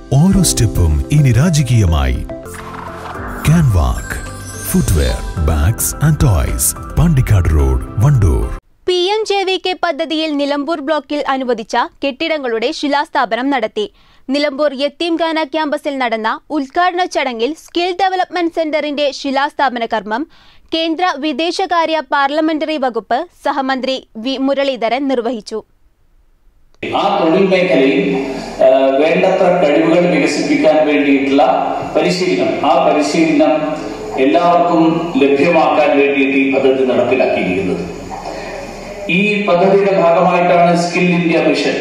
ഓരോ സ്റ്റെപ്പും ഇനി രാജകീയമായി Canwalk footwear bags and toys Pandikkad road Wandoor P M J V K പദ്ധതിയിൽ നിലമ്പൂർ ബ്ലോക്കിൽ അനുവദിച്ച കെട്ടിടങ്ങളുടെ ശിലാസ്ഥാപനം നടത്തി നിലമ്പൂർ യത്തീംഖാന ക്യാമ്പസിൽ നടന്ന ഉദ്ഘാടന ചടങ്ങിൽ സ്കിൽ ഡെവലപ്മെന്റ് സെന്ററിന്റെ ശിലാസ്ഥാപന കർമ്മം കേന്ദ്ര വിദേശകാര്യ പാർലമെന്ററി വകുപ്പ് സഹമന്ത്രി വി മുരളീധരൻ നിർവഹിച്ചു ആ തൊഴിൽ മേഖലയിൽ ആ, വേണ്ടത്ര കഴിവുകൾ വികസിപ്പിക്കാൻ വേണ്ടിയിട്ടുള്ള പരിശീലനം ആ പരിശീലനം എല്ലാവർക്കും ലഭ്യമാക്കാൻ വേണ്ടിയിട്ട് ഈ പദ്ധതി നടപ്പിലാക്കിയിരിക്കുന്നത് ഈ പദ്ധതിയുടെ ഭാഗമായിട്ടാണ് skill India mission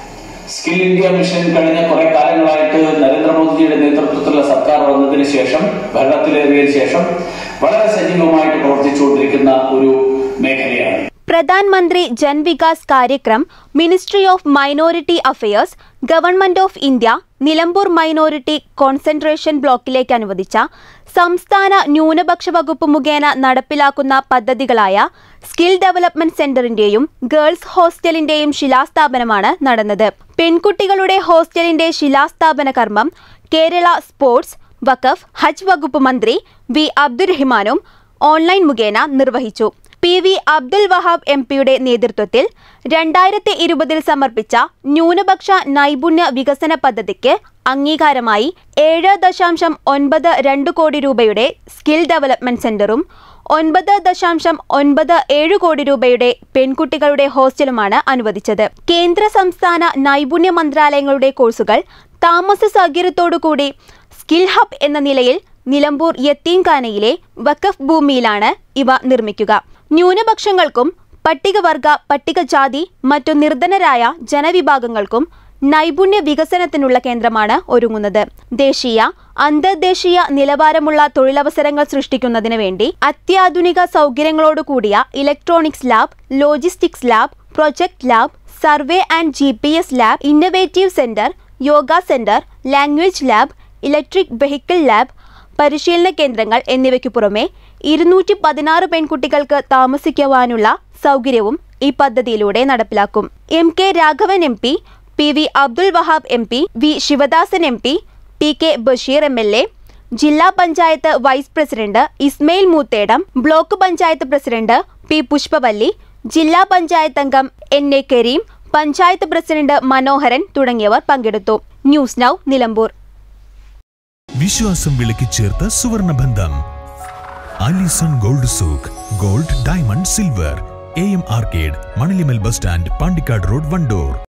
skill India mission കഴിഞ്ഞ കുറെ കാലങ്ങളായിട്ട് നരേന്ദ്രമോദിജിയുടെ നേതൃത്വത്തിലുള്ള സർക്കാർ വന്നതിന് ശേഷം ഭരണത്തിലേറിയതിനു ശേഷം വളരെ സജീവമായിട്ട് പ്രവർത്തിച്ചുകൊണ്ടിരിക്കുന്ന ഒരു മേഖലയാണ് Pradhan Mantri Jan Vikas Karyakram ministry of minority affairs government of India Nilambur minority concentration ബ്ലോക്കിലേക്ക് അനുവദിച്ച സംസ്ഥാന ന്യൂനപക്ഷ വകുപ്പ് മുഖേന നടപ്പിലാക്കുന്ന പദ്ധതികളായ സ്കിൽ ഡെവലപ്മെന്റ് സെന്ററിന്റെയും ഗേൾസ് ഹോസ്റ്റലിന്റെയും ശിലാസ്ഥാപനമാണ് നടന്നത് പെൺകുട്ടികളുടെ ഹോസ്റ്റലിന്റെ ശിലാസ്ഥാപന കർമ്മം കേരള സ്പോർട്സ് വഖഫ് ഹജ്ജ് വകുപ്പ് മന്ത്രി വി അബ്ദുറഹിമാനും ഓൺലൈൻ മുഖേന നിർവഹിച്ചു P V Abdul Wahab M പിയുടെ നേതൃത്വത്തിൽ രണ്ടായിരത്തി ഇരുപതിൽ സമർപ്പിച്ച ന്യൂനപക്ഷ നൈപുണ്യ വികസന പദ്ധതിക്ക് അംഗീകാരമായി ഏഴ് ദശാംശം ഒൻപത് രണ്ട് കോടി രൂപയുടെ സ്കിൽ ഡെവലപ്മെന്റ് സെന്ററും ഒൻപത് ദശാംശം ഒൻപത് ഏഴ് കോടി രൂപയുടെ പെൺകുട്ടികളുടെ ഹോസ്റ്റലുമാണ് അനുവദിച്ചത് കേന്ദ്ര സംസ്ഥാന നൈപുണ്യ മന്ത്രാലയങ്ങളുടെ കോഴ്സുകൾ താമസ സൗകര്യത്തോടുകൂടി സ്കിൽ ഹബ് എന്ന നിലയിൽ നിലമ്പൂർ യത്തീംഖാനയിലെ വഖഫ് ഭൂമിയിലാണ് ഇവ നിർമ്മിക്കുക ന്യൂനപക്ഷങ്ങൾക്കും പട്ടികവർഗ പട്ടികജാതി മറ്റു നിർധനരായ ജനവിഭാഗങ്ങൾക്കും നൈപുണ്യ വികസനത്തിനുള്ള കേന്ദ്രമാണ് ഒരുങ്ങുന്നത് ദേശീയ അന്തർദേശീയ നിലവാരമുള്ള തൊഴിലവസരങ്ങൾ സൃഷ്ടിക്കുന്നതിന് വേണ്ടി അത്യാധുനിക സൗകര്യങ്ങളോടുകൂടിയ electronics lab logistics lab project lab survey and G P S lab innovative centre yoga centre language lab electric vehicle lab പരിശീലന കേന്ദ്രങ്ങൾ എന്നിവയ്ക്കു പുറമെ ഇരുന്നൂറ്റി പതിനാറ് പെൺകുട്ടികൾക്ക് താമസിക്കുവാനുള്ള സൗകര്യവും ഈ പദ്ധതിയിലൂടെ നടപ്പിലാക്കും M K Raghavan M P P V Abdul Wahab M P V Sivadasan M P P K Basheer M L A ജില്ലാ panchayat vice president Ismail Moothedam block panchayat president P Pushpavalli ജില്ലാ പഞ്ചായത്ത് അംഗം N A Kareem panchayat president Manoharan തുടങ്ങിയവർ പങ്കെടുത്തു ന്യൂസ് നൗ നിലമ്പൂർ വിശ്വാസം വിളക്കി ചേർത്ത സുവർണബന്ധം Alison gold souk gold diamond silver A M arcade Manalimal bus stand Pandikkad road Wandoor